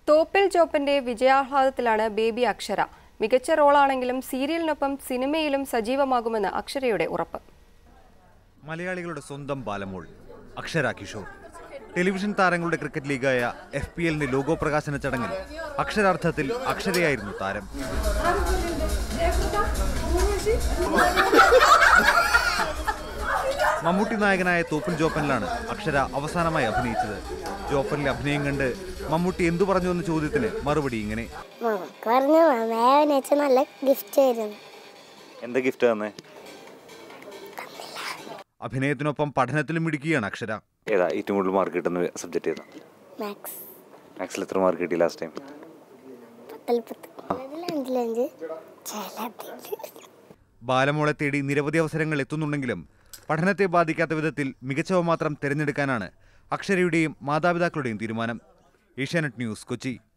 Thoppil ജോപ്പന്റെ വിജയാഹ്ലാദത്തിലാണ് baby അക്ഷര മികച്ച റോളാണെങ്കിലും സീരിയലിനൊപ്പം സിനിമയിലും സജീവമാകുമെന്ന് അക്ഷരയുടെ ഉറപ്പ് മലയാളികളുടെ സ്വന്തം ബാലമോൾ അക്ഷര കിഷോർ ടെലിവിഷൻ താരങ്ങളുടെ ക്രിക്കറ്റ് ലീഗായ എഫ് പി എല്ലിന്റെ ലോഗോ പ്രകാശന ചടങ്ങിൽ അക്ഷരാർത്ഥത്തിൽ അക്ഷരയായിരുന്നു താരം മമ്മൂട്ടി നായകനായ തോപ്പിൽ ജോപ്പനിലാണ് അക്ഷര അവസാനമായി അഭിനയിച്ചത് ജോപ്പനിലെ അഭിനയം കണ്ട് മമ്മൂട്ടി എന്തു പറഞ്ഞു എന്ന ചോദ്യത്തിന് മറുപടി ഇങ്ങനെ നമുക്ക് പറഞ്ഞു നന്നായി അഭിനയിച്ച നല്ല ഗിഫ്റ്റ് ആയിരുന്നു എന്താ ഗിഫ്റ്റ് തന്നെ അഭിനയത്തിനൊപ്പം പഠനത്തിലും മിടുക്കിയാണ് അക്ഷര ഏതാ ഏറ്റവും കൂടുതൽ മാർക്ക് കിട്ടുന്ന സബ്ജക്റ്റ് ഏതാ മാത്സ് മാത്സിൽ എത്ര മാർക്ക് കിട്ടി ലാസ്റ്റ് ടൈം പത്തിൽ പത്ത് അതിൽ അഞ്ചിലഞ്ച് ചിലതിൽ ബാലമോളെ തേടി നിരവധി അവസരങ്ങൾ എത്തുന്നുണ്ടെങ്കിലും പഠനത്തെ ബാധിക്കാത്ത വിധത്തിൽ മികച്ചവ മാത്രം തിരഞ്ഞെടുക്കാനാണ് അക്ഷരയുടെയും മാതാപിതാക്കളുടെയും തീരുമാനം ഏഷ്യാനെറ്റ് ന്യൂസ് കൊച്ചി